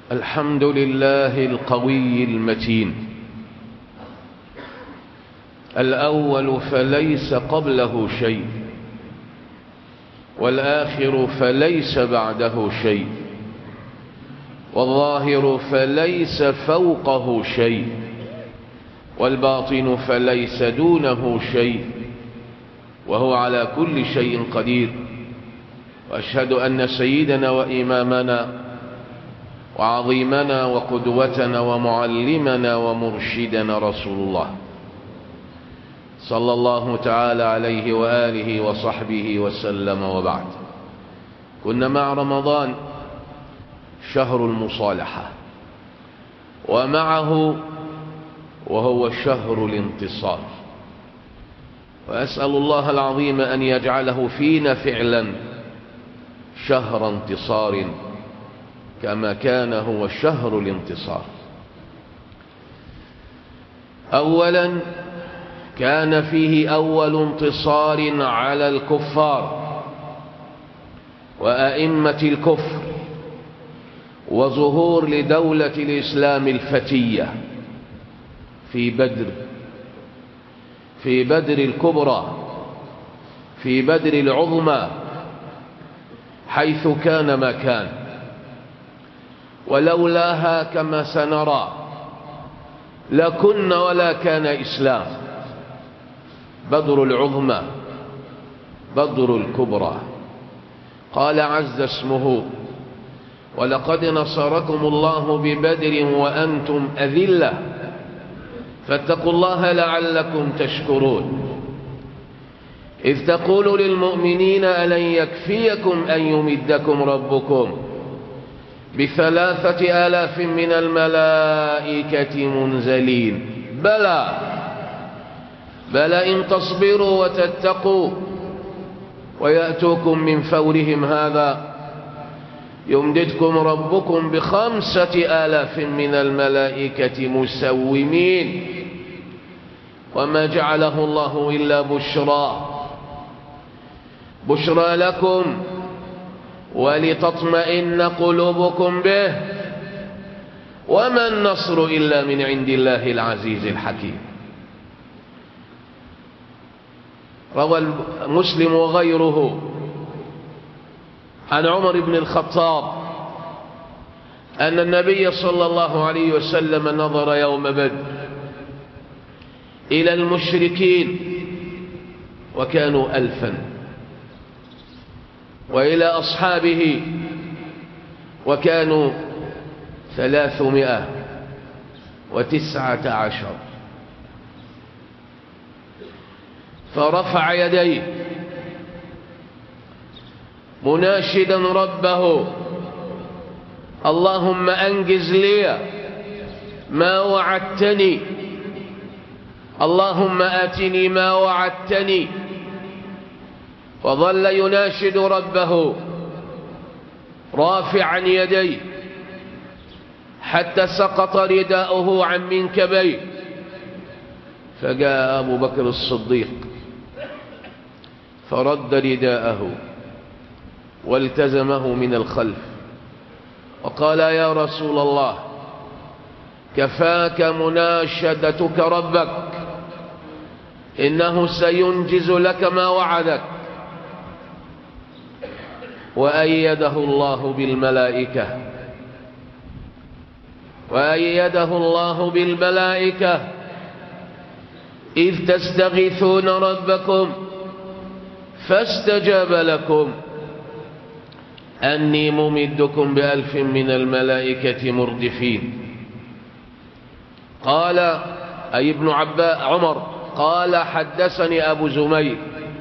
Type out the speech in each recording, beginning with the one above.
الحمد لله القوي المتين الأول فليس قبله شيء والآخر فليس بعده شيء والظاهر فليس فوقه شيء والباطن فليس دونه شيء وهو على كل شيء قدير وأشهد أن سيدنا وإمامنا وعظيمنا وقدوتنا ومعلمنا ومرشدنا رسول الله صلى الله تعالى عليه وآله وصحبه وسلم وبعد كنا مع رمضان شهر المصالحة ومعه وهو شهر الانتصار وأسأل الله العظيم أن يجعله فينا فعلا شهر انتصار كما كان هو شهر الانتصار أولا كان فيه أول انتصار على الكفار وأئمة الكفر وظهور لدولة الإسلام الفتية في بدر في بدر الكبرى في بدر العظمى حيث كان ما كان ولولاها كما سنرى لكن ولا كان إسلام بدر العظمى بدر الكبرى قال عز اسمه ولقد نصركم الله ببدر وأنتم أذلة فاتقوا الله لعلكم تشكرون إذ تقول للمؤمنين ألن يكفيكم أن يمدكم ربكم بثلاثة آلاف من الملائكة منزلين بلى بلى إن تصبروا وتتقوا ويأتوكم من فورهم هذا يمددكم ربكم بخمسة آلاف من الملائكة مسومين وما جعله الله إلا بشرى بشرى لكم ولتطمئن قلوبكم به وما النصر إلا من عند الله العزيز الحكيم روى مسلم وغيره عن عمر بن الخطاب أن النبي صلى الله عليه وسلم نظر يوم بدر إلى المشركين وكانوا ألفا وإلى أصحابه وكانوا ثلاثمائة وتسعة عشر فرفع يديه مناشدا ربه اللهم أنجز لي ما وعدتني اللهم آتني ما وعدتني وظل يناشد ربه رافعا يديه حتى سقط رداؤه عن منكبيه فجاء أبو بكر الصديق فرد رداءه والتزمه من الخلف وقال يا رسول الله كفاك مناشدتك ربك إنه سينجز لك ما وعدك وأيده الله بالملائكة وأيده الله بالملائكة إذ تستغيثون ربكم فاستجاب لكم أني ممدكم بألف من الملائكة مردفين قال أي ابن عباء عمر قال حدثني أبو زمير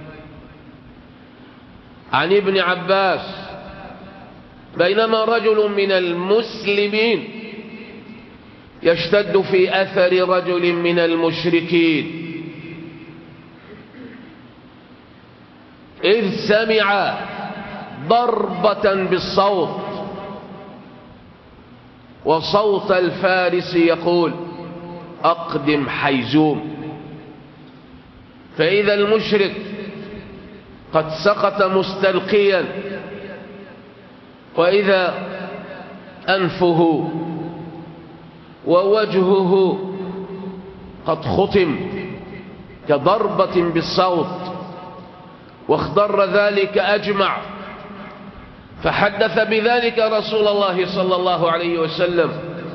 عن ابن عباس بينما رجل من المسلمين يشتد في أثر رجل من المشركين إذ سمع ضربة بالصوت وصوت الفارس يقول أقدم حيزوم فإذا المشرك قد سقط مستلقيا وإذا أنفه ووجهه قد ختم كضربة بالصوت واخضر ذلك أجمع فحدث بذلك رسول الله صلى الله عليه وسلم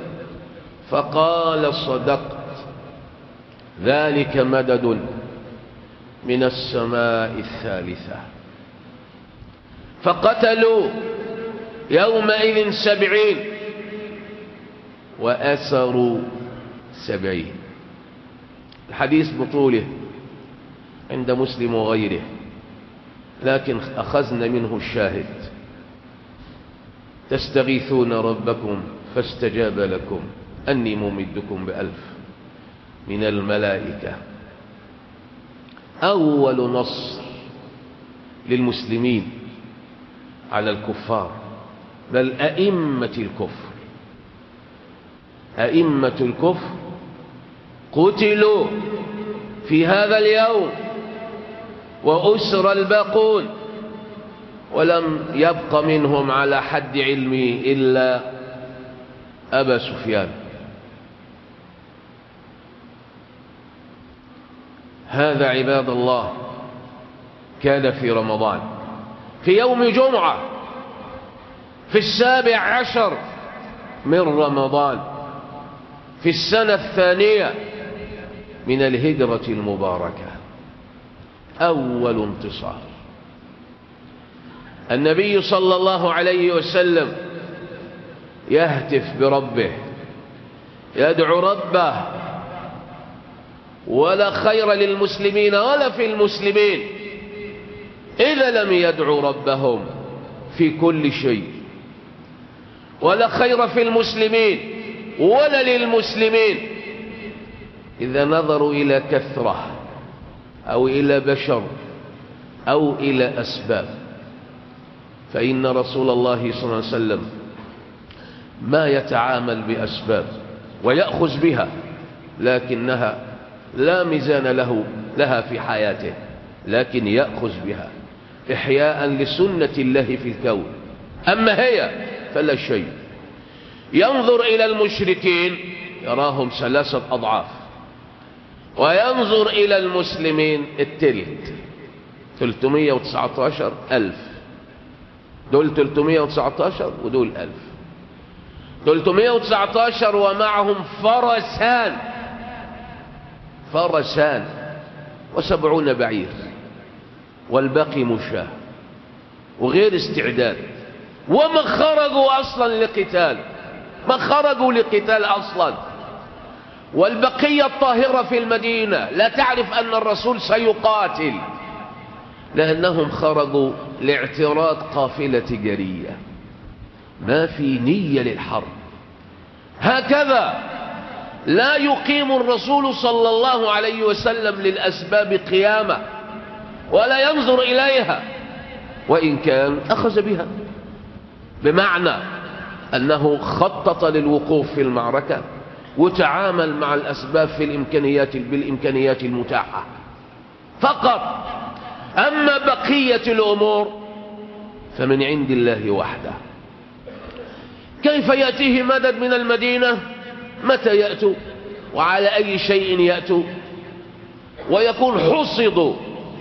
فقال صدقت ذلك مدد من السماء الثالثة فقتلوا يومئذ سبعين وأسروا سبعين الحديث بطوله عند مسلم وغيره لكن أخذنا منه الشاهد تستغيثون ربكم فاستجاب لكم أني ممدكم بألف من الملائكة أول نصر للمسلمين على الكفار بل أئمة الكفر أئمة الكفر قتلوا في هذا اليوم وأسر الباقون ولم يبق منهم على حد علمي إلا أبا سفيان هذا عباد الله كان في رمضان في يوم جمعة في السابع عشر من رمضان في السنة الثانية من الهجرة المباركة أول انتصار النبي صلى الله عليه وسلم يهتف بربه يدعو ربه ولا خير للمسلمين ولا في المسلمين إذا لم يدعوا ربهم في كل شيء ولا خير في المسلمين ولا للمسلمين إذا نظروا إلى كثرة أو إلى بشر أو إلى أسباب فإن رسول الله صلى الله عليه وسلم ما يتعامل بأسباب ويأخذ بها لكنها لا ميزان له لها في حياته لكن يأخذ بها إحياء لسنة الله في الكون أما هي فلا شيء ينظر إلى المشركين يراهم ثلاثة أضعاف وينظر إلى المسلمين التلت 319 ألف دول 319 ودول ألف 319 ومعهم فرسان فرسان وسبعون بعير والباقي مشاه وغير استعداد وما خرجوا أصلا لقتال ما خرجوا لقتال أصلا والبقية الطاهرة في المدينة لا تعرف أن الرسول سيقاتل لأنهم خرجوا لاعتراض قافلة تجارية ما في نية للحرب هكذا لا يقيم الرسول صلى الله عليه وسلم للأسباب قيامة ولا ينظر إليها وإن كان أخذ بها بمعنى أنه خطط للوقوف في المعركة وتعامل مع الأسباب في الإمكانيات بالإمكانيات المتاحة فقط أما بقية الأمور فمن عند الله وحده كيف يأتيه مدد من المدينة متى يأتوا وعلى أي شيء يأتوا ويكون حصدوا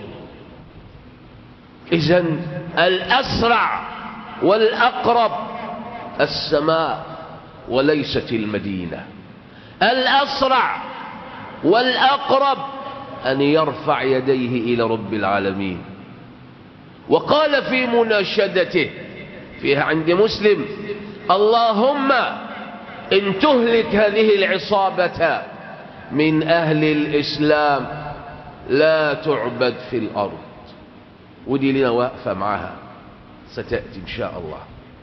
إذا الأسرع والأقرب السماء وليست المدينة الأسرع والأقرب أن يرفع يديه إلى رب العالمين وقال في مناشدته فيها عند مسلم اللهم إن تهلك هذه العصابة من أهل الإسلام لا تعبد في الأرض ودي لنا واقفة معها ستأتي إن شاء الله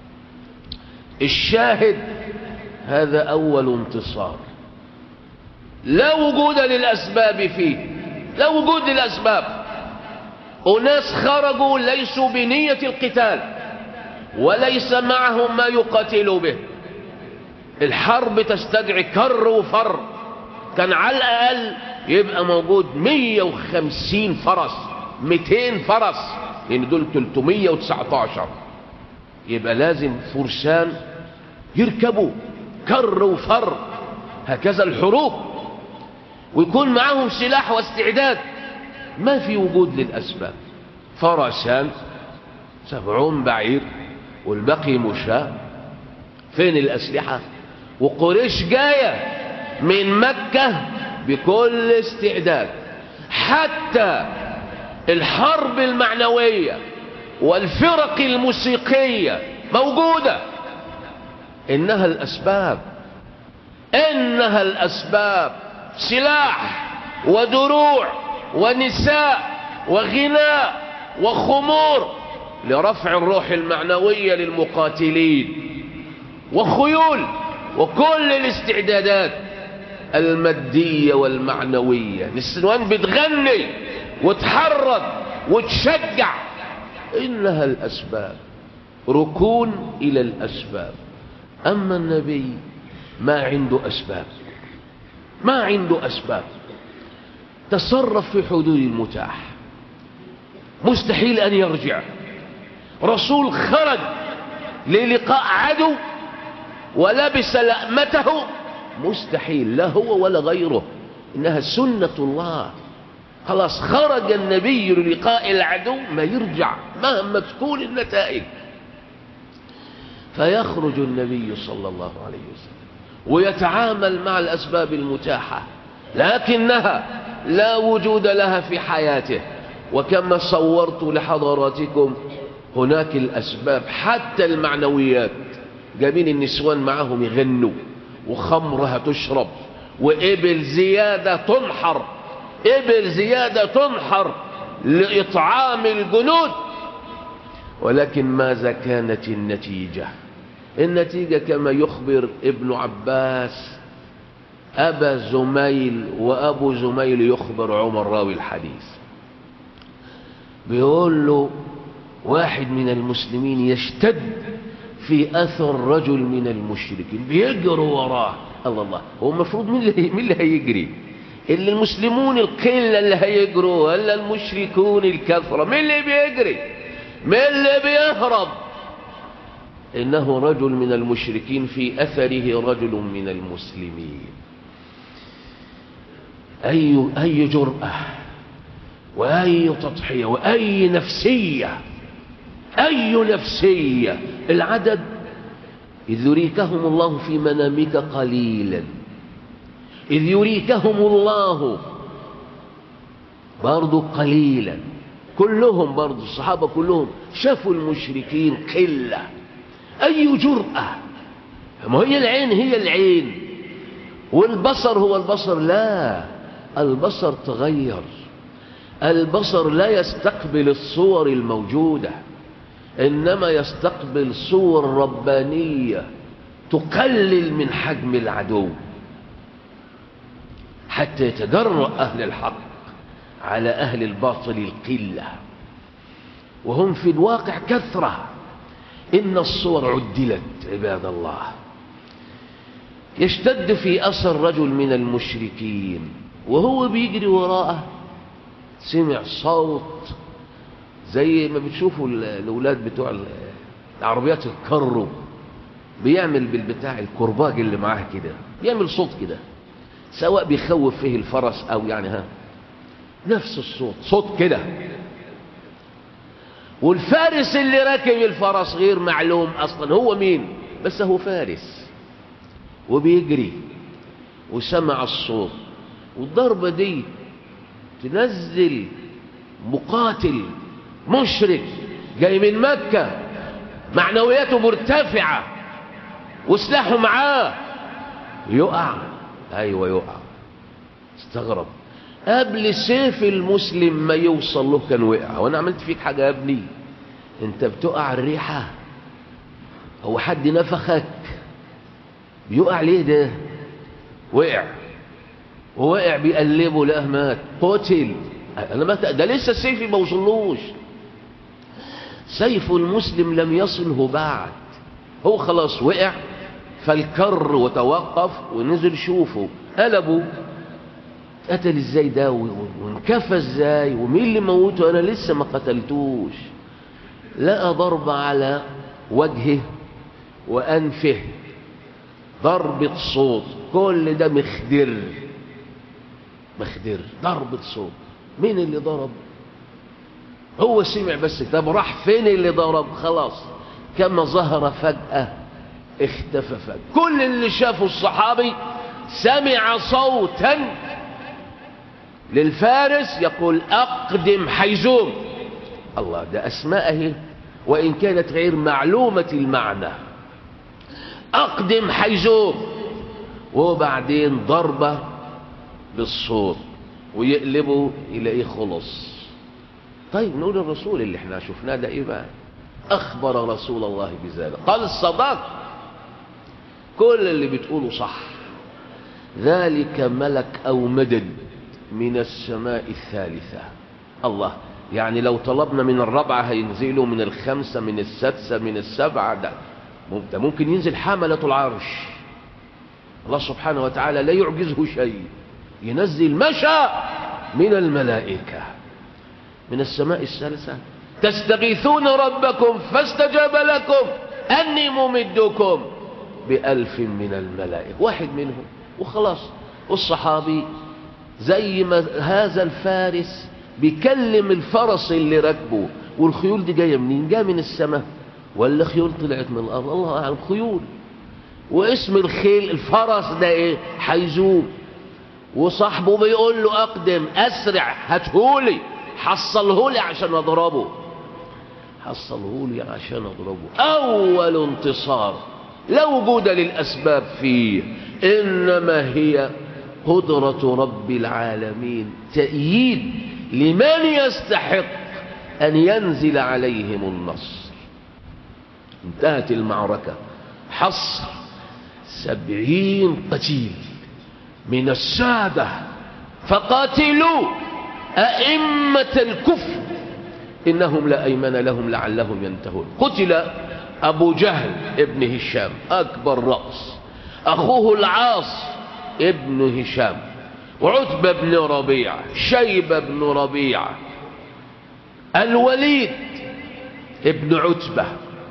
الشاهد هذا أول انتصار لا وجود للأسباب فيه لا وجود للأسباب أناس خرجوا ليسوا بنية القتال وليس معهم ما يقاتلوا به الحرب تستدعي كر وفر كان على الأقل يبقى موجود 150 فرس 200 فرس لأن دول 319 يبقى لازم فرسان يركبوا كر وفر هكذا الحروب ويكون معهم سلاح واستعداد ما في وجود للأسباب فرسان سبعون بعير والبقي مشاة فين الأسلحة وقريش جاية من مكة بكل استعداد حتى الحرب المعنوية والفرق الموسيقية موجودة إنها الأسباب إنها الأسباب سلاح ودروع ونساء وغناء وخمور لرفع الروح المعنوية للمقاتلين وخيول وكل الاستعدادات المادية والمعنوية السنوان بتغني وتحرض وتشجع إنها الأسباب ركون إلى الأسباب أما النبي ما عنده أسباب ما عنده أسباب تصرف في حدود المتاح مستحيل أن يرجع رسول خرج للقاء عدو ولبس لأمته مستحيل لا هو ولا غيره إنها سنة الله خلاص خرج النبي للقاء العدو ما يرجع مهما تكون النتائج فيخرج النبي صلى الله عليه وسلم ويتعامل مع الأسباب المتاحة لكنها لا وجود لها في حياته وكما صورت لحضراتكم هناك الأسباب حتى المعنويات جايبين النسوان معهم يغنوا وخمرها تشرب وإبل زيادة تنحر إبل زيادة تنحر لإطعام الجنود ولكن ماذا كانت النتيجة النتيجة كما يخبر ابن عباس أبا زميل وأبو زميل يخبر عمر راوي الحديث بيقول له واحد من المسلمين يشتد في أثر رجل من المشركين بيجروا وراه الله الله هو المفروض مين اللي, مين اللي هيجري اللي المسلمون القلة اللي هيجروا ولا المشركون الكثرة مين اللي بيجري مين اللي بيهرب إنه رجل من المشركين في أثره رجل من المسلمين أي, أي جرأة وأي تضحية وأي نفسية أي نفسية العدد إذ يريكهم الله في منامك قليلا إذ يريكهم الله برضو قليلا كلهم برضو الصحابة كلهم شافوا المشركين قلة أي جرأة ما هي العين هي العين والبصر هو البصر لا البصر تغير البصر لا يستقبل الصور الموجودة إنما يستقبل صور ربانية تقلل من حجم العدو حتى يتجرأ أهل الحق على أهل الباطل القلة وهم في الواقع كثرة إن الصور عدلت عباد الله يشتد في أثر رجل من المشركين وهو بيجري وراءه سمع صوت زي ما بتشوفوا الأولاد بتوع العربيات الكرو بيعمل بالبتاع الكرباج اللي معاه كده بيعمل صوت كده سواء بيخوف فيه الفرس أو يعني ها نفس الصوت صوت كده والفارس اللي راكب الفرس غير معلوم أصلا هو مين بس هو فارس وبيجري وسمع الصوت والضربة دي تنزل مقاتل مشرك جاي من مكة معنوياته مرتفعة وسلاحه معاه يقع ايوه يقع استغرب قبل سيف المسلم ما يوصل له كان وقع وانا عملت فيك حاجه يا ابني انت بتقع الريحه هو حد نفخك بيقع ليه ده وقع ووقع بيقلبه لقاه مات قتل انا ما ده لسه سيفي ما وصلوش سيف المسلم لم يصله بعد هو خلاص وقع فالكر وتوقف ونزل شوفه قلبه قتل ازاي ده وانكفى ازاي ومين اللي موته انا لسه ما قتلتوش لقى ضربة على وجهه وانفه ضربة صوت كل ده مخدر مخدر ضربة صوت مين اللي ضرب هو سمع بس طب راح فين اللي ضرب خلاص كما ظهر فجأة اختفى فجأة كل اللي شافه الصحابي سمع صوتا للفارس يقول أقدم حيزوم الله ده أسماءه وإن كانت غير معلومة المعنى أقدم حيزوم وبعدين ضربة بالصوت ويقلبه إلى إيه خلص طيب نقول الرسول اللي احنا شفناه ده إيه بقى أخبر رسول الله بذلك قال الصداق كل اللي بتقوله صح ذلك ملك أو مدد من السماء الثالثة الله يعني لو طلبنا من الرابعة هينزلوا من الخمسة من السادسة من السبعة ده ده ممكن ينزل حملة العرش الله سبحانه وتعالى لا يعجزه شيء ينزل ما شاء من الملائكة من السماء الثالثة تستغيثون ربكم فاستجاب لكم أني ممدكم بألف من الملائكة واحد منهم وخلاص والصحابي زي ما هذا الفارس بيكلم الفرس اللي راكبه والخيول دي جايه منين جايه من السماء ولا خيول طلعت من الارض الله اعلم خيول واسم الخيل الفرس ده ايه حيزوم وصاحبه بيقول له اقدم اسرع هاتهولي حصلهولي عشان اضربه حصلهولي عشان اضربه اول انتصار لا وجود للاسباب فيه انما هي قدرة رب العالمين تأييد لمن يستحق أن ينزل عليهم النصر انتهت المعركة حصر سبعين قتيل من السادة فقاتلوا أئمة الكفر إنهم لا أيمن لهم لعلهم ينتهون قتل أبو جهل ابن هشام أكبر رأس أخوه العاص ابن هشام وعتبة بن ربيعة شيبة بن ربيعة الوليد ابن عتبة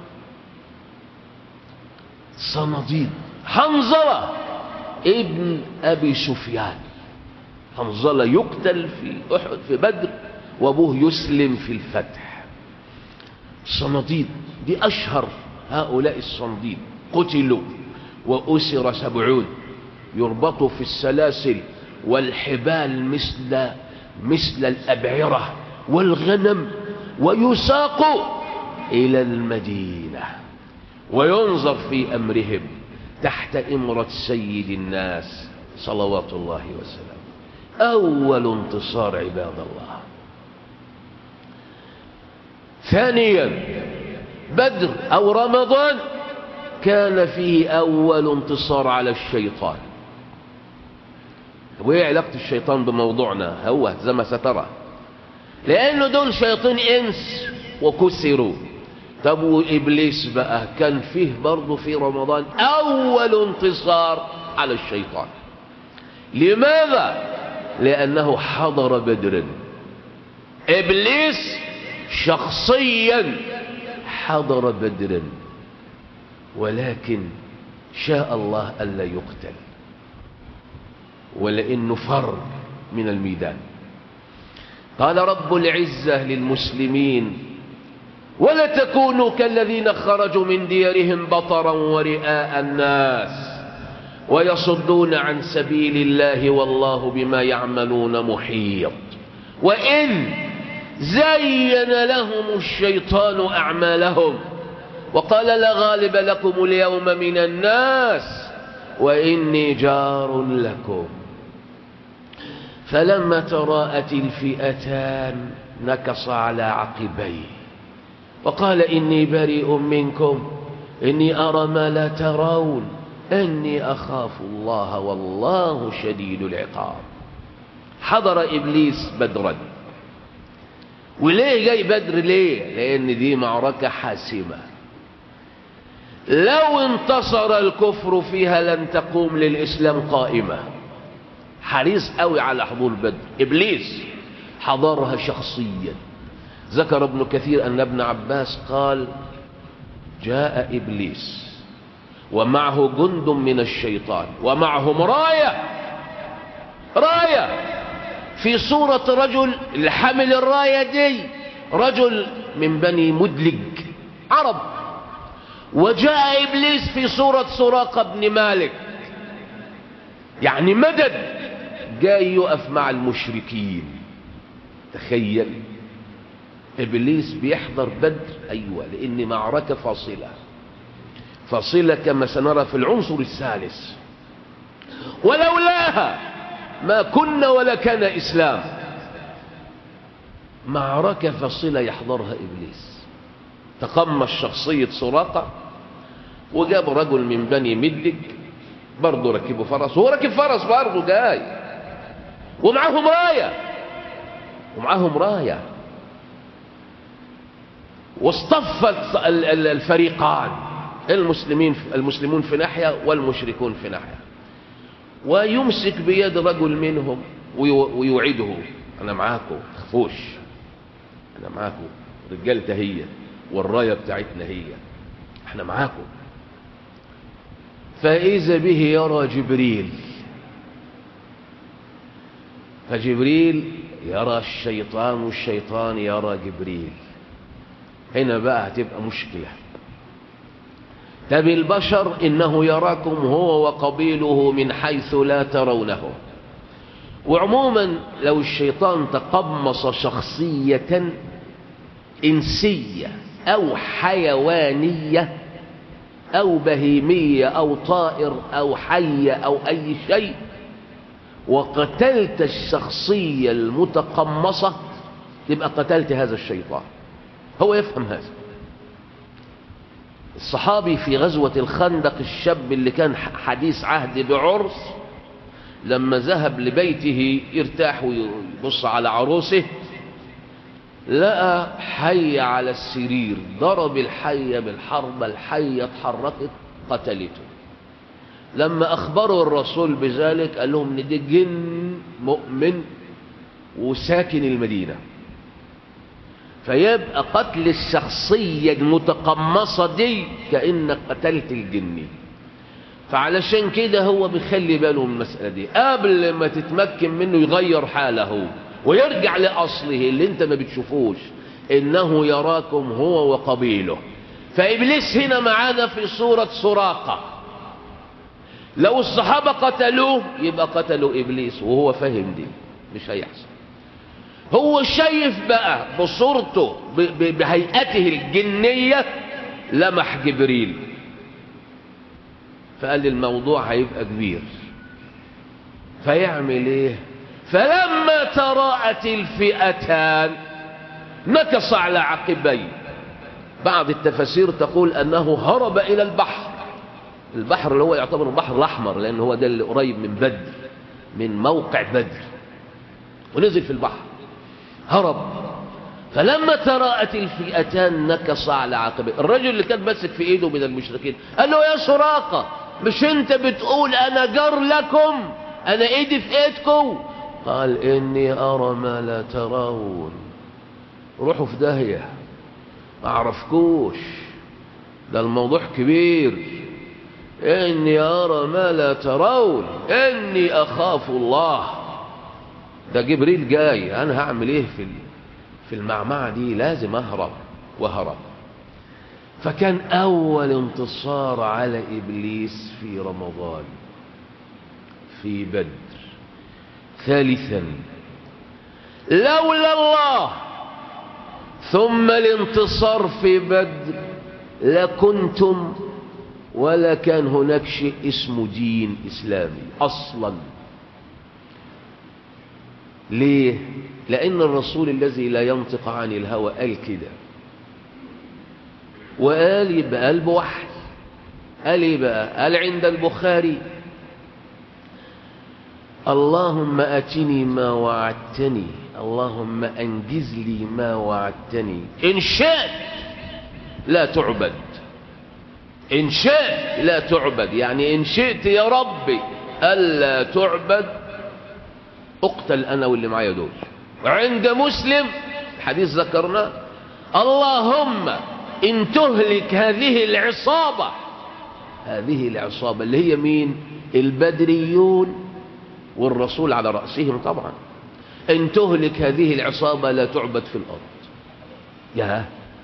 صناديد حنظلة ابن أبي سفيان حنظلة يقتل في أحد في بدر وأبوه يسلم في الفتح صناديد دي أشهر هؤلاء الصناديد قتلوا وأسر سبعون يربطوا في السلاسل والحبال مثل مثل الأبعرة والغنم ويساق إلى المدينة وينظر في أمرهم تحت إمرة سيد الناس صلوات الله وسلامه أول انتصار عباد الله ثانيا بدر أو رمضان كان فيه أول انتصار على الشيطان وإيه علاقة الشيطان بموضوعنا هو زي ما سترى لأنه دول شياطين إنس وكسروا طب وإبليس بقى كان فيه برضه في رمضان أول انتصار على الشيطان لماذا؟ لأنه حضر بدرا إبليس شخصيا حضر بدرا ولكن شاء الله ألا يقتل ولأنه فر من الميدان قال رب العزة للمسلمين ولا تكونوا كالذين خرجوا من ديارهم بطرا ورئاء الناس ويصدون عن سبيل الله والله بما يعملون محيط وإن زين لهم الشيطان أعمالهم وقال لا غالب لكم اليوم من الناس وإني جار لكم فلما تراءت الفئتان نكص على عقبيه وقال إني بريء منكم إني أرى ما لا ترون إني أخاف الله والله شديد العقاب حضر إبليس بدرا وليه جاي بدر ليه لأن دي معركة حاسمة لو انتصر الكفر فيها لن تقوم للإسلام قائمة حريص قوي على حضور بدر إبليس حضرها شخصيا ذكر ابن كثير أن ابن عباس قال جاء إبليس ومعه جند من الشيطان ومعهم راية راية في صورة رجل اللي حمل الراية دي رجل من بني مدلج عرب وجاء إبليس في صورة سراقة بن مالك يعني مدد جاي يقف مع المشركين تخيل إبليس بيحضر بدر أيوة لأن معركة فاصلة فاصلة كما سنرى في العنصر الثالث ولولاها ما كنا ولا كان إسلام معركة فاصلة يحضرها إبليس تقمص شخصية سراقة وجاب رجل من بني مدلج برضه ركبوا فرس هو ركب فرس برضه جاي ومعاهم راية ومعاهم راية واصطفت الفريقان المسلمين المسلمون في ناحية والمشركون في ناحية ويمسك بيد رجل منهم ويوعده أنا معاكم تخفوش أنا معاكم رجالته هي والراية بتاعتنا هي احنا معاكم فإذا به يرى جبريل فجبريل يرى الشيطان والشيطان يرى جبريل هنا بقى هتبقى مشكلة طب البشر إنه يراكم هو وقبيله من حيث لا ترونه وعموما لو الشيطان تقمص شخصية إنسية أو حيوانية أو بهيمية أو طائر أو حية أو أي شيء وقتلت الشخصية المتقمصة تبقى قتلت هذا الشيطان هو يفهم هذا الصحابي في غزوة الخندق الشاب اللي كان حديث عهد بعرس لما ذهب لبيته يرتاح ويبص على عروسه لقى حي على السرير ضرب الحية بالحربة الحية اتحركت قتلته لما أخبروا الرسول بذلك قال لهم ان ده جن مؤمن وساكن المدينة فيبقى قتل الشخصية المتقمصة دي كأنك قتلت الجني فعلشان كده هو بيخلي باله من المسألة دي قبل ما تتمكن منه يغير حاله ويرجع لأصله اللي انت ما بتشوفوش إنه يراكم هو وقبيله فإبليس هنا معانا في صورة سراقة لو الصحابة قتلوه يبقى قتلوا إبليس وهو فاهم دي مش هيحصل هو شايف بقى بصورته بهيئته الجنية لمح جبريل فقال الموضوع هيبقى كبير فيعمل ايه فلما تراءت الفئتان نكص على عقبيه بعض التفاسير تقول انه هرب الى البحر البحر اللي هو يعتبر البحر الاحمر لان هو ده اللي قريب من بدر من موقع بدر ونزل في البحر هرب فلما تراءت الفئتان نكص على عقبه الرجل اللي كان ماسك في ايده من المشركين قال له يا سراقه مش انت بتقول انا جار لكم انا ايدي في ايدكم قال اني ارى ما لا ترون روحوا في داهيه ما اعرفكوش ده الموضوع كبير اني ارى ما لا ترون اني اخاف الله ده جبريل جاي انا هعمل ايه في في المعمعة دي لازم اهرب وهرب فكان اول انتصار على ابليس في رمضان في بدر ثالثا لولا الله ثم الانتصار في بدر لكنتم ولا كان هناك شيء اسمه دين إسلامي أصلا ليه لأن الرسول الذي لا ينطق عن الهوى قال كده وقال يبقى قلب وحي قال ايه بقى قال عند البخاري اللهم أتني ما وعدتني اللهم أنجز لي ما وعدتني إن شئت لا تعبد إن شئت لا تعبد يعني إن شئت يا ربي ألا تعبد اقتل أنا واللي معايا دول عند مسلم حديث ذكرناه اللهم إن تهلك هذه العصابة هذه العصابة اللي هي مين البدريون والرسول على رأسهم طبعا ان تهلك هذه العصابة لا تعبد في الأرض يا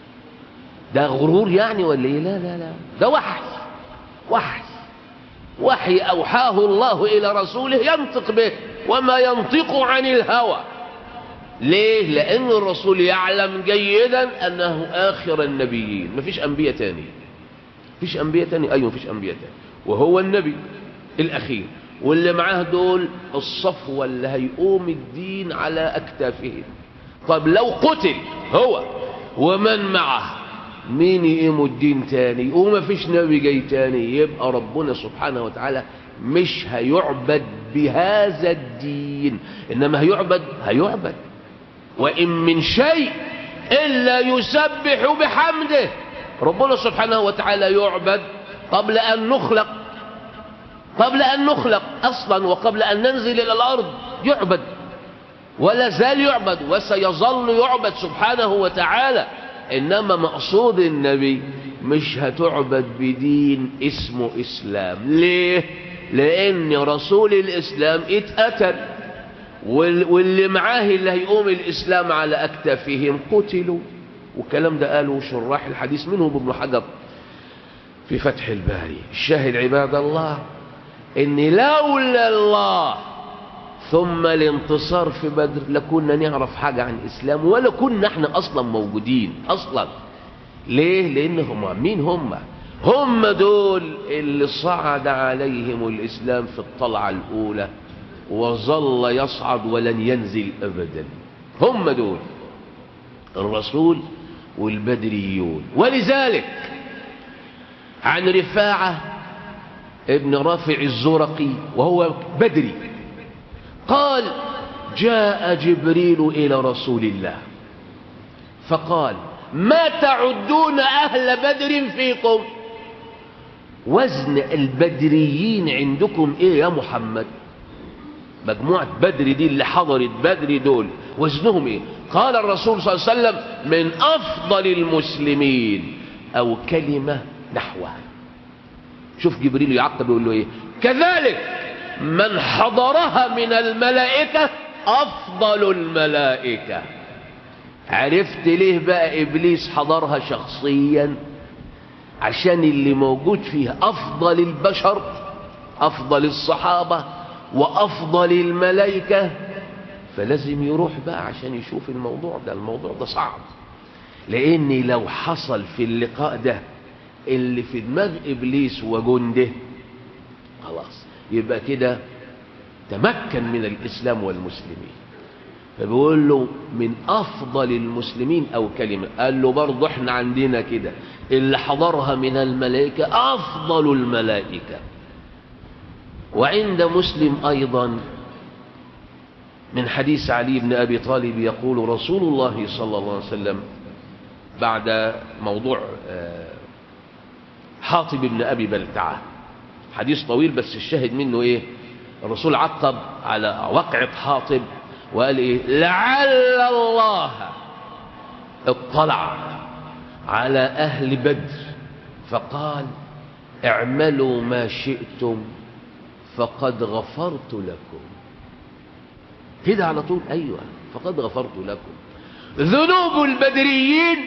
ده غرور يعني ولا ايه لا لا لا ده وحي وحي وحي أوحاه الله إلى رسوله ينطق به وما ينطق عن الهوى ليه لأن الرسول يعلم جيدا أنه آخر النبيين مفيش أنبياء تاني مفيش أنبياء تاني أيوة مفيش أنبياء تاني وهو النبي الأخير واللي معاه دول الصفوة اللي هيقوم الدين على أكتافهم طب لو قتل هو ومن معه مين يقيموا الدين تاني وما فيش نبي جاي تاني يبقى ربنا سبحانه وتعالى مش هيعبد بهذا الدين إنما هيعبد هيعبد وإن من شيء إلا يسبح بحمده ربنا سبحانه وتعالى يعبد قبل أن نخلق قبل أن نخلق أصلا وقبل أن ننزل إلى الأرض يعبد ولا زال يعبد وسيظل يعبد سبحانه وتعالى إنما مقصود النبي مش هتعبد بدين اسمه إسلام ليه؟ لأن رسول الإسلام اتقتل واللي معاه اللي هيقوم الإسلام على أكتافهم قتلوا والكلام ده قاله شراح الحديث منهم ابن حجر في فتح الباري الشاهد عباد الله ان لولا الله ثم الانتصار في بدر لكنا نعرف حاجة عن الإسلام ولا كنا احنا أصلا موجودين أصلا ليه لأن هم مين هم هم دول اللي صعد عليهم الإسلام في الطلعة الأولى وظل يصعد ولن ينزل أبدا هم دول الرسول والبدريون ولذلك عن رفاعة ابن رافع الزرقي وهو بدري قال جاء جبريل إلى رسول الله فقال ما تعدون أهل بدر فيكم وزن البدريين عندكم إيه يا محمد مجموعة بدر دي اللي حضرت بدر دول وزنهم إيه قال الرسول صلى الله عليه وسلم من أفضل المسلمين أو كلمة نحوها شوف جبريل يعقب يقول له إيه كذلك من حضرها من الملائكة أفضل الملائكة عرفت ليه بقى إبليس حضرها شخصيا عشان اللي موجود فيها أفضل البشر أفضل الصحابة وأفضل الملائكة فلازم يروح بقى عشان يشوف الموضوع ده الموضوع ده صعب لأن لو حصل في اللقاء ده اللي في دماغ إبليس وجنده خلاص يبقى كده تمكن من الإسلام والمسلمين فبيقول له من أفضل المسلمين أو كلمة قال له برضه احنا عندنا كده اللي حضرها من الملائكة أفضل الملائكة وعند مسلم أيضا من حديث علي بن أبي طالب يقول رسول الله صلى الله عليه وسلم بعد موضوع حاطب بن أبي بلتعه حديث طويل بس الشاهد منه ايه الرسول عقب على وقعة حاطب وقال ايه لعل الله اطلع على اهل بدر فقال اعملوا ما شئتم فقد غفرت لكم كده على طول ايوه فقد غفرت لكم ذنوب البدريين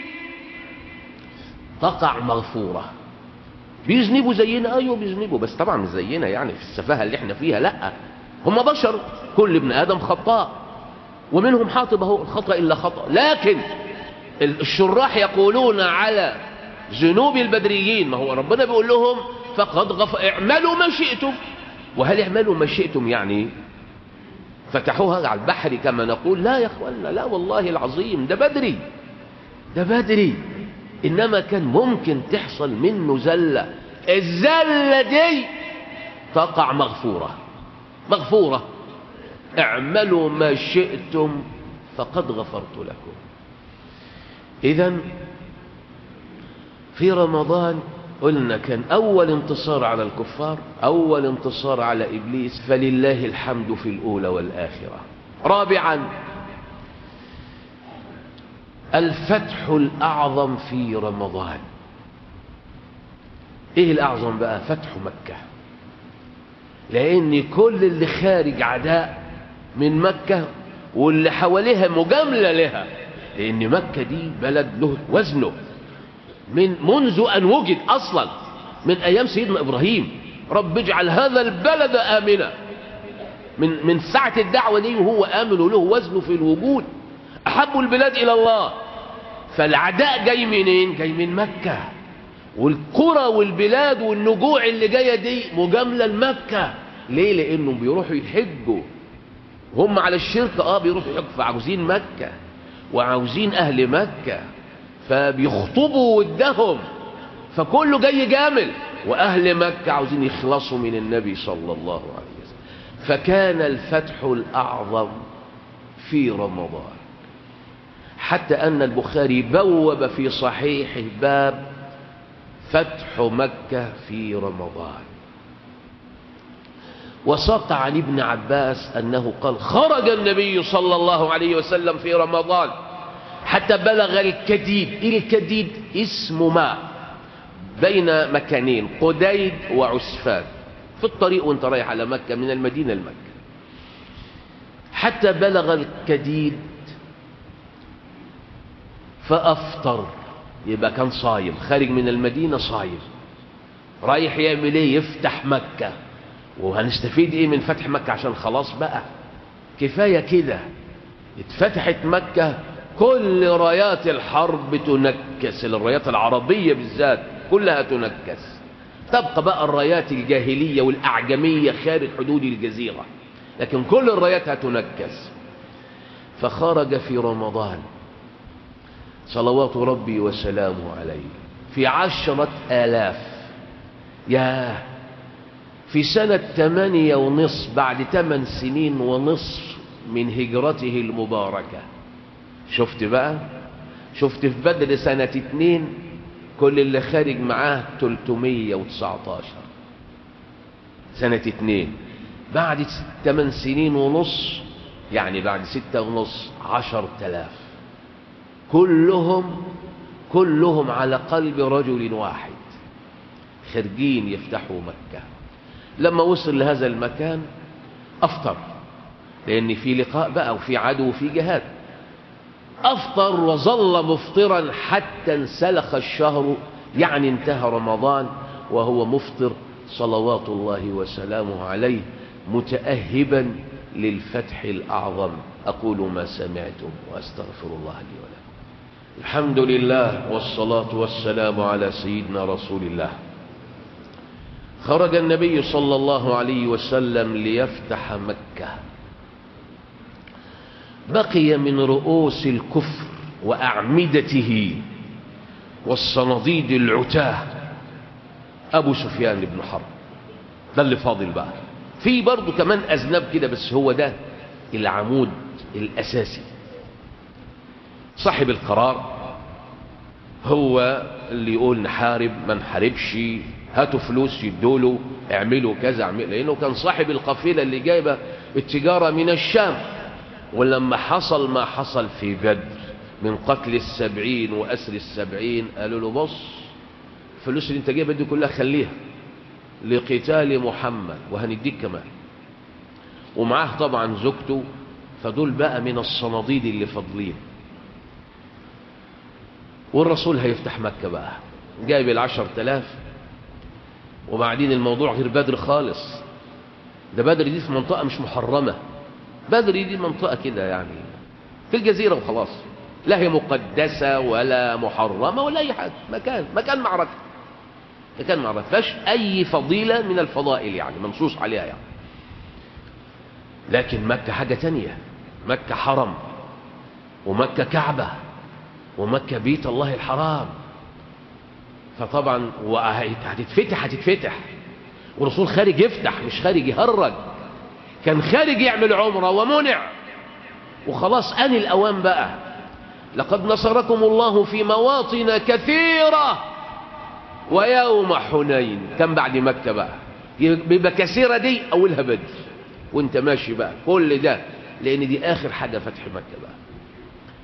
تقع مغفوره بيذنبوا زينا ايوه بيذنبوا بس طبعا مش زينا يعني في السفاهه اللي احنا فيها لا هم بشر كل ابن ادم خطاء ومنهم حاطب اهو الخطا الا خطا لكن الشراح يقولون على ذنوب البدريين ما هو ربنا بيقول لهم فقد غف اعملوا ما شئتم وهل اعملوا ما شئتم يعني فتحوها على البحر كما نقول لا يا اخوانا لا والله العظيم ده بدري ده بدري انما كان ممكن تحصل منه زلة الزلة دي تقع مغفورة مغفورة اعملوا ما شئتم فقد غفرت لكم اذا في رمضان قلنا كان اول انتصار على الكفار اول انتصار على ابليس فلله الحمد في الاولى والاخرة رابعا الفتح الأعظم في رمضان ايه الاعظم بقى فتح مكة لان كل اللي خارج عداء من مكة واللي حواليها مجاملة لها لان مكة دي بلد له وزنه من منذ ان وجد اصلا من ايام سيدنا ابراهيم رب اجعل هذا البلد امنا من من ساعة الدعوة دي وهو امن وله وزنه في الوجود احب البلاد الى الله فالعداء جاي منين جاي من مكة والقرى والبلاد والنجوع اللي جاية دي مجاملة لمكة ليه لانهم بيروحوا يحجوا هم على الشرك اه بيروحوا يحجوا فعاوزين مكة وعاوزين اهل مكة فبيخطبوا ودهم فكله جاي جامل واهل مكة عاوزين يخلصوا من النبي صلى الله عليه وسلم فكان الفتح الاعظم في رمضان حتى أن البخاري بوب في صحيحه باب فتح مكة في رمضان وساق عن ابن عباس أنه قال خرج النبي صلى الله عليه وسلم في رمضان حتى بلغ الكديد الكديد اسم ماء بين مكانين قديد وعسفان في الطريق وانت رايح على مكة من المدينة لمكة حتى بلغ الكديد فأفطر يبقى كان صايم خارج من المدينة صايم رايح يعمل ايه يفتح مكة وهنستفيد ايه من فتح مكة عشان خلاص بقى كفاية كده اتفتحت مكة كل رايات الحرب تنكس الرايات العربية بالذات كلها تنكس تبقى بقى الرايات الجاهلية والأعجمية خارج حدود الجزيرة لكن كل الرايات هتنكس فخرج في رمضان صلوات ربي وسلامه عليه في عشرة آلاف يا في سنة ثمانية ونصف بعد ثمان سنين ونصف من هجرته المباركة شفت بقى شفت في بدر سنة اتنين كل اللي خارج معاه 319 سنة اتنين بعد ثمان سنين ونص يعني بعد ستة ونص عشر تلاف كلهم كلهم على قلب رجل واحد خارجين يفتحوا مكة لما وصل لهذا المكان أفطر لأن في لقاء بقى وفي عدو وفي جهاد أفطر وظل مفطرا حتى انسلخ الشهر يعني انتهى رمضان وهو مفطر صلوات الله وسلامه عليه متأهبا للفتح الأعظم أقول ما سمعتم وأستغفر الله لي ولكم الحمد لله والصلاة والسلام على سيدنا رسول الله خرج النبي صلى الله عليه وسلم ليفتح مكة بقي من رؤوس الكفر وأعمدته والصناديد العتاه أبو سفيان بن حرب ده اللي فاضل بقى في برضه كمان أذنب كده بس هو ده العمود الأساسي صاحب القرار هو اللي يقول نحارب ما نحاربش هاتوا فلوس يدوله اعملوا كذا اعملوا لانه كان صاحب القافله اللي جايبه التجاره من الشام ولما حصل ما حصل في بدر من قتل السبعين واسر السبعين قالوا له بص الفلوس اللي انت جايبها دي كلها خليها لقتال محمد وهنديك كمان ومعاه طبعا زوجته فدول بقى من الصناديد اللي فاضلين والرسول هيفتح مكة بقى جايب العشر تلاف وبعدين الموضوع غير بدر خالص ده بدر دي في منطقة مش محرمة بدر دي منطقة كده يعني في الجزيرة وخلاص لا هي مقدسة ولا محرمة ولا أي حاجة مكان مكان معركة مكان معركة فاش أي فضيلة من الفضائل يعني منصوص عليها يعني لكن مكة حاجة تانية مكة حرم ومكة كعبة ومكة بيت الله الحرام فطبعا هتتفتح هتتفتح والرسول خارج يفتح مش خارج يهرج كان خارج يعمل عمرة ومنع وخلاص أن الأوان بقى لقد نصركم الله في مواطن كثيرة ويوم حنين كان بعد مكة بقى بيبقى كثيرة دي أولها بدر وانت ماشي بقى كل ده لأن دي آخر حاجة فتح مكة بقى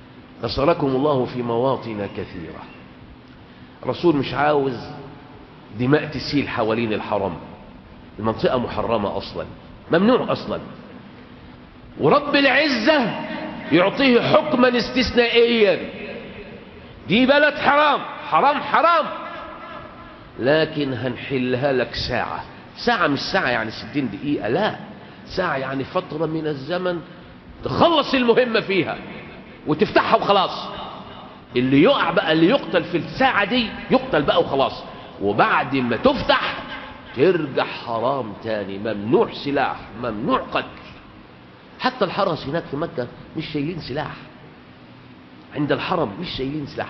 نصركم الله في مواطن كثيرة رسول مش عاوز دماء تسيل حوالين الحرم المنطقة محرمة أصلا ممنوع أصلا ورب العزة يعطيه حكما استثنائيا دي بلد حرام حرام حرام لكن هنحلها لك ساعة ساعة مش ساعة يعني ستين دقيقة لا ساعة يعني فترة من الزمن تخلص المهمة فيها وتفتحها وخلاص اللي يقع بقى اللي يقتل في الساعة دي يقتل بقى وخلاص وبعد ما تفتح ترجع حرام تاني ممنوع سلاح ممنوع قتل حتى الحرس هناك في مكة مش شايلين سلاح عند الحرم مش شايلين سلاح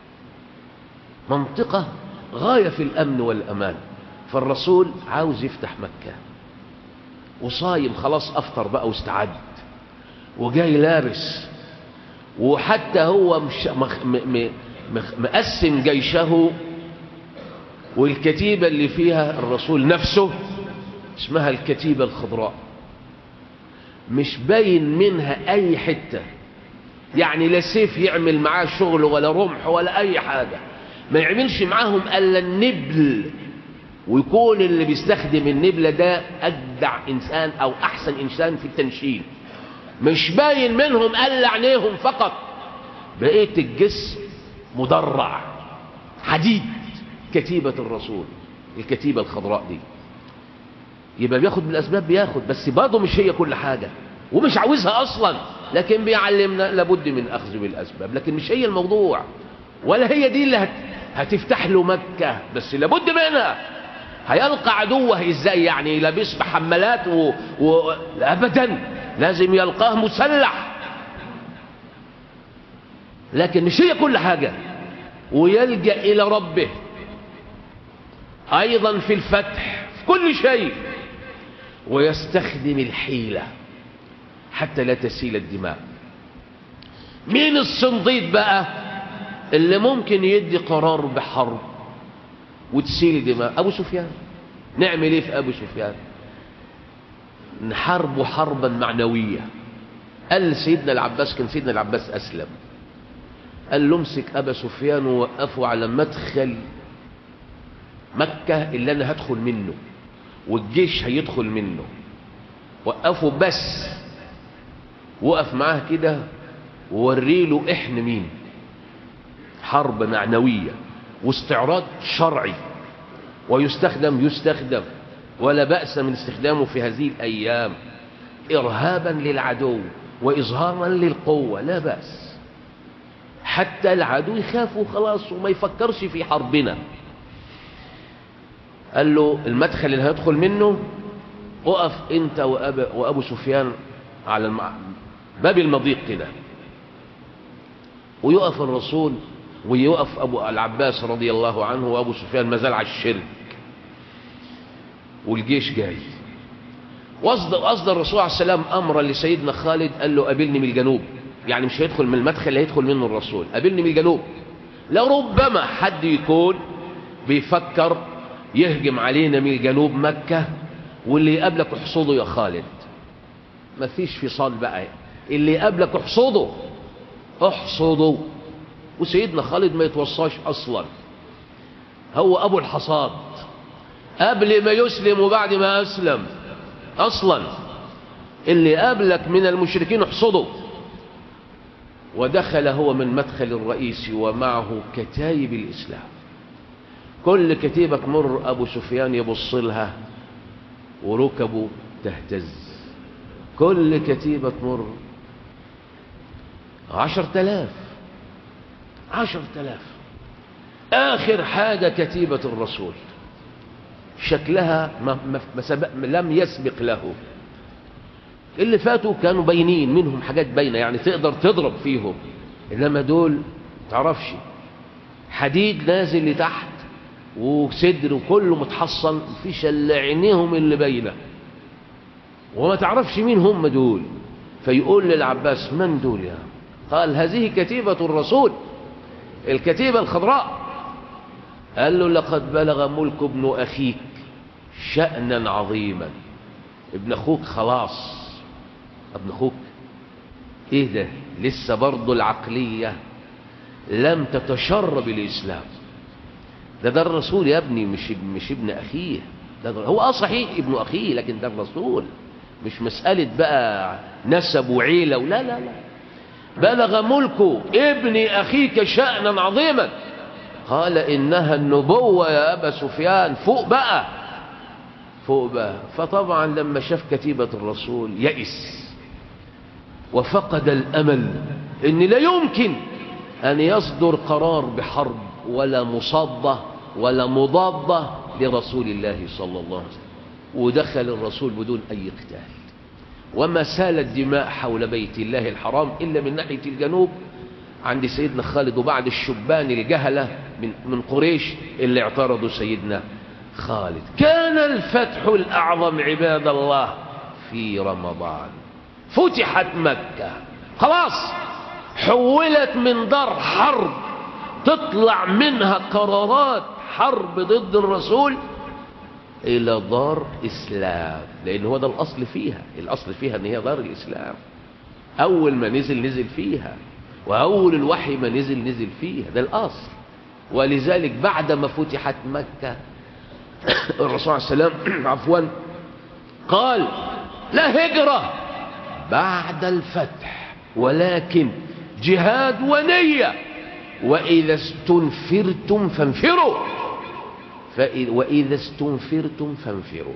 منطقة غاية في الأمن والأمان فالرسول عاوز يفتح مكة وصايم خلاص أفطر بقى واستعد وجاي لابس وحتى هو مش مخ م م مقسم جيشه والكتيبة اللي فيها الرسول نفسه اسمها الكتيبة الخضراء مش باين منها أي حتة يعني لا سيف يعمل معاه شغل ولا رمح ولا أي حاجة ما يعملش معاهم إلا النبل ويكون اللي بيستخدم النبلة ده أجدع إنسان أو أحسن إنسان في التنشيل مش باين منهم إلا عينيهم فقط بقية الجسم مدرع حديد كتيبة الرسول الكتيبة الخضراء دي يبقى بياخد بالأسباب بياخد بس برضه مش هي كل حاجة ومش عاوزها أصلا لكن بيعلمنا لابد من أخذ بالأسباب لكن مش هي الموضوع ولا هي دي اللي هت... هتفتح له مكة بس لابد منها هيلقى عدوه ازاي يعني لابس بحمالات و... و... ابدا لازم يلقاه مسلح لكن مش هي كل حاجة ويلجأ إلى ربه أيضا في الفتح في كل شيء ويستخدم الحيلة حتى لا تسيل الدماء مين الصنديد بقى اللي ممكن يدي قرار بحرب وتسيل دماء أبو سفيان نعمل ايه في أبو سفيان نحاربه حربا معنوية قال سيدنا العباس كان سيدنا العباس أسلم قال له امسك أبا سفيان ووقفه على مدخل مكة اللي أنا هدخل منه والجيش هيدخل منه وقفه بس وقف معاه كده ووري له احنا مين حرب معنوية واستعراض شرعي ويستخدم يستخدم ولا بأس من استخدامه في هذه الأيام إرهابا للعدو وإظهارا للقوة لا بأس حتى العدو يخاف وخلاص وما يفكرش في حربنا قال له المدخل اللي هيدخل منه اقف انت وأبا وابو سفيان على المع... باب المضيق كده ويقف الرسول ويقف ابو العباس رضي الله عنه وابو سفيان ما زال على الشرك والجيش جاي واصدر اصدر الرسول عليه السلام امرا لسيدنا خالد قال له قابلني من الجنوب يعني مش هيدخل من المدخل اللي هيدخل منه الرسول قابلني من الجنوب لربما حد يكون بيفكر يهجم علينا من جنوب مكة واللي يقابلك احصده يا خالد مفيش فصال بقى اللي يقابلك احصده احصده وسيدنا خالد ما يتوصاش اصلا هو ابو الحصاد قبل ما يسلم وبعد ما اسلم اصلا اللي يقابلك من المشركين احصده ودخل هو من مدخل الرئيس ومعه كتايب الاسلام كل كتيبة تمر أبو سفيان يبص لها وركبه تهتز كل كتيبة تمر عشر تلاف عشر تلاف آخر حاجة كتيبة الرسول شكلها ما ما سبق لم يسبق له اللي فاتوا كانوا باينين منهم حاجات باينة يعني تقدر تضرب فيهم إنما دول تعرفش حديد نازل لتحت وصدر وكله متحصن مفيش الا عينيهم اللي باينه وما تعرفش مين هم دول فيقول للعباس من دول يا قال هذه كتيبة الرسول الكتيبة الخضراء قال له لقد بلغ ملك ابن أخيك شأنا عظيما ابن أخوك خلاص ابن أخوك ايه ده لسه برضه العقلية لم تتشرب الإسلام ده ده الرسول يا ابني مش مش ابن اخيه ده ده هو اه صحيح ابن اخيه لكن ده الرسول مش مسألة بقى نسب وعيلة ولا لا لا بلغ ملك ابن أخيك شأنا عظيما قال إنها النبوة يا أبا سفيان فوق بقى فوق بقى فطبعا لما شاف كتيبة الرسول يئس وفقد الأمل إن لا يمكن أن يصدر قرار بحرب ولا مصادة ولا مضادة لرسول الله صلى الله عليه وسلم ودخل الرسول بدون أي قتال وما سالت دماء حول بيت الله الحرام إلا من ناحية الجنوب عند سيدنا خالد وبعد الشبان الجهلة من, من قريش اللي اعترضوا سيدنا خالد كان الفتح الأعظم عباد الله في رمضان فتحت مكة خلاص حولت من دار حرب تطلع منها قرارات حرب ضد الرسول إلى دار إسلام لأن هو ده الأصل فيها الأصل فيها أن هي دار الإسلام أول ما نزل نزل فيها وأول الوحي ما نزل نزل فيها ده الأصل ولذلك بعد ما فتحت مكة الرسول عليه السلام عفوا قال لا هجرة بعد الفتح ولكن جهاد ونية وإذا استنفرتم فانفروا فإذ وإذا استنفرتم فانفروا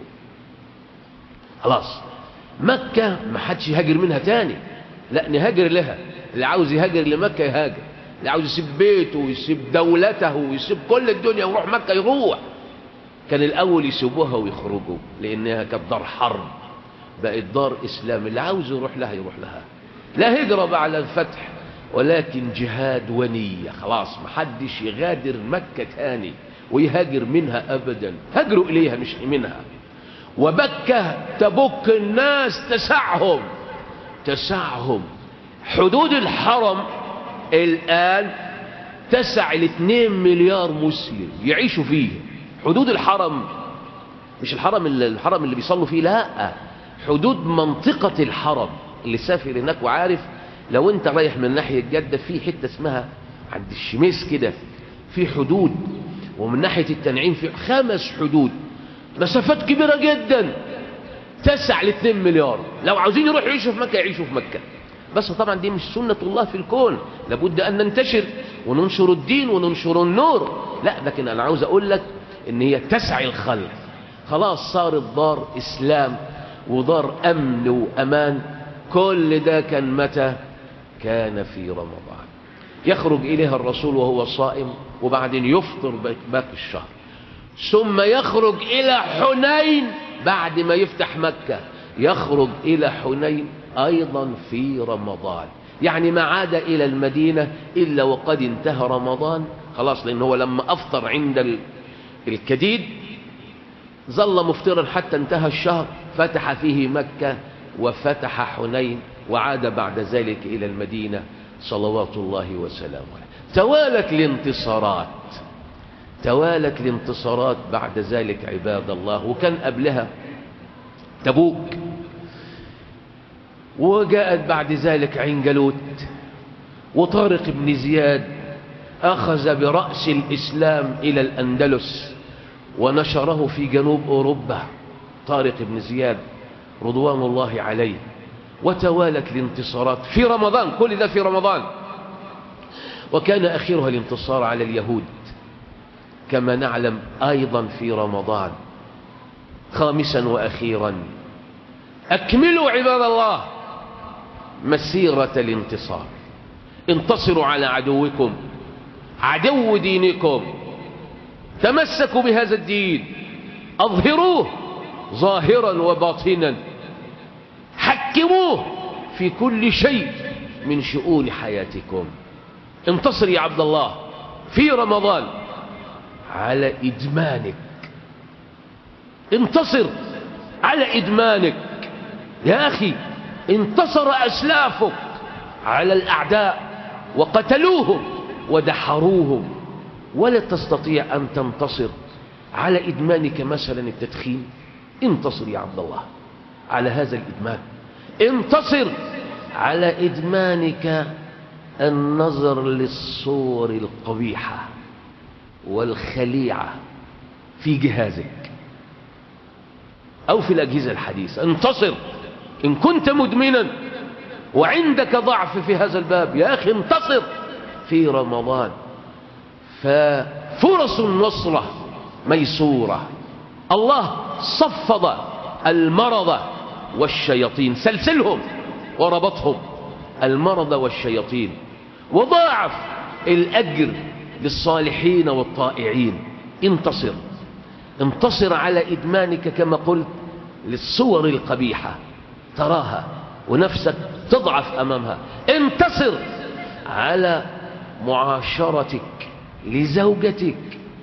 خلاص مكة ما حدش يهاجر منها تاني لا نهاجر لها اللي عاوز يهاجر لمكة يهاجر اللي عاوز يسيب بيته ويسيب دولته ويسيب كل الدنيا ويروح مكة يروح كان الأول يسيبوها ويخرجوا لأنها كانت دار حرب بقت دار إسلام اللي عاوز يروح لها يروح لها لا هجرة بعد الفتح ولكن جهاد ونية خلاص محدش يغادر مكة تاني ويهاجر منها أبدا هاجروا إليها مش منها وبكة تبك الناس تسعهم تسعهم حدود الحرم الآن تسع الاثنين مليار مسلم يعيشوا فيه حدود الحرم مش الحرم اللي الحرم اللي بيصلوا فيه لا حدود منطقة الحرم اللي سافر هناك وعارف لو انت رايح من ناحية جدة في حتة اسمها عند الشميس كده في حدود ومن ناحية التنعيم في خمس حدود مسافات كبيرة جدا تسع لاثنين مليار لو عاوزين يروحوا يعيشوا في مكة يعيشوا في مكة بس طبعا دي مش سنة الله في الكون لابد أن ننتشر وننشر الدين وننشر النور لا لكن أنا عاوز أقول لك إن هي تسع الخلق خلاص صارت دار إسلام ودار أمن وأمان كل ده كان متى كان في رمضان يخرج إليها الرسول وهو صائم وبعدين يفطر باقي الشهر ثم يخرج إلى حنين بعد ما يفتح مكة يخرج إلى حنين أيضا في رمضان يعني ما عاد إلى المدينة إلا وقد انتهى رمضان خلاص لأنه هو لما أفطر عند الكديد ظل مفطرا حتى انتهى الشهر فتح فيه مكة وفتح حنين وعاد بعد ذلك إلى المدينة صلوات الله وسلامه توالت الانتصارات توالت الانتصارات بعد ذلك عباد الله وكان قبلها تبوك وجاءت بعد ذلك عين جالوت وطارق بن زياد أخذ برأس الإسلام إلى الأندلس ونشره في جنوب أوروبا طارق بن زياد رضوان الله عليه وتوالت الانتصارات في رمضان كل ده في رمضان وكان أخيرها الانتصار على اليهود كما نعلم أيضا في رمضان خامسا وأخيرا أكملوا عباد الله مسيرة الانتصار انتصروا على عدوكم عدو دينكم تمسكوا بهذا الدين أظهروه ظاهرا وباطنا حكموه في كل شيء من شؤون حياتكم انتصر يا عبد الله في رمضان على إدمانك انتصر على إدمانك يا أخي انتصر أسلافك على الأعداء وقتلوهم ودحروهم ولا تستطيع أن تنتصر على إدمانك مثلا التدخين انتصر يا عبد الله على هذا الإدمان انتصر على إدمانك النظر للصور القبيحة والخليعة في جهازك أو في الأجهزة الحديثة انتصر إن كنت مدمنا وعندك ضعف في هذا الباب يا أخي انتصر في رمضان ففرص النصرة ميسورة الله صفد المرض والشياطين سلسلهم وربطهم المرض والشياطين وضاعف الأجر للصالحين والطائعين انتصر انتصر على إدمانك كما قلت للصور القبيحة تراها ونفسك تضعف أمامها انتصر على معاشرتك لزوجتك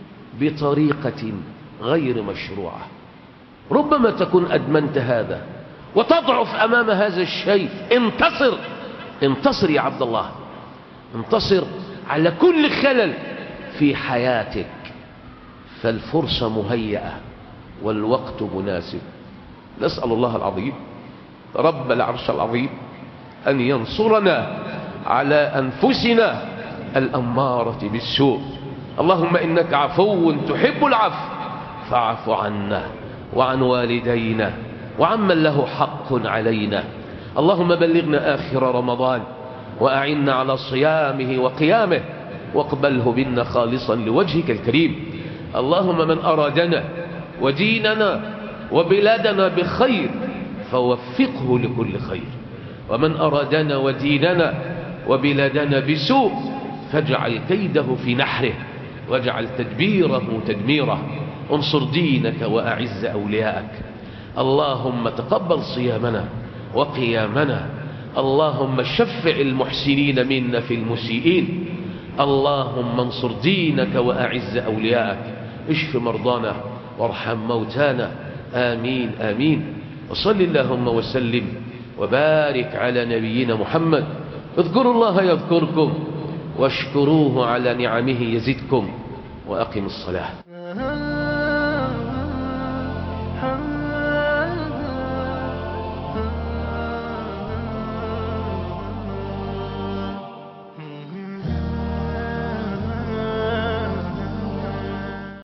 بطريقة غير مشروعة ربما تكون أدمنت هذا وتضعف أمام هذا الشيء انتصر انتصر يا عبد الله انتصر على كل خلل في حياتك فالفرصة مهيئة والوقت مناسب نسأل الله العظيم رب العرش العظيم أن ينصرنا على أنفسنا الأمارة بالسوء اللهم إنك عفو تحب العفو فاعف عنا وعن والدينا وعمن له حق علينا اللهم بلغنا آخر رمضان وأعنا على صيامه وقيامه واقبله منا خالصا لوجهك الكريم اللهم من أرادنا وديننا وبلادنا بخير فوفقه لكل خير ومن أرادنا وديننا وبلادنا بسوء فاجعل كيده في نحره واجعل تدبيره تدميره انصر دينك وأعز أولياءك اللهم تقبل صيامنا وقيامنا اللهم شفع المحسنين منا في المسيئين اللهم انصر دينك وأعز أولياءك اشف مرضانا وارحم موتانا آمين آمين وصل اللهم وسلم وبارك على نبينا محمد اذكروا الله يذكركم واشكروه على نعمه يزدكم وأقم الصلاة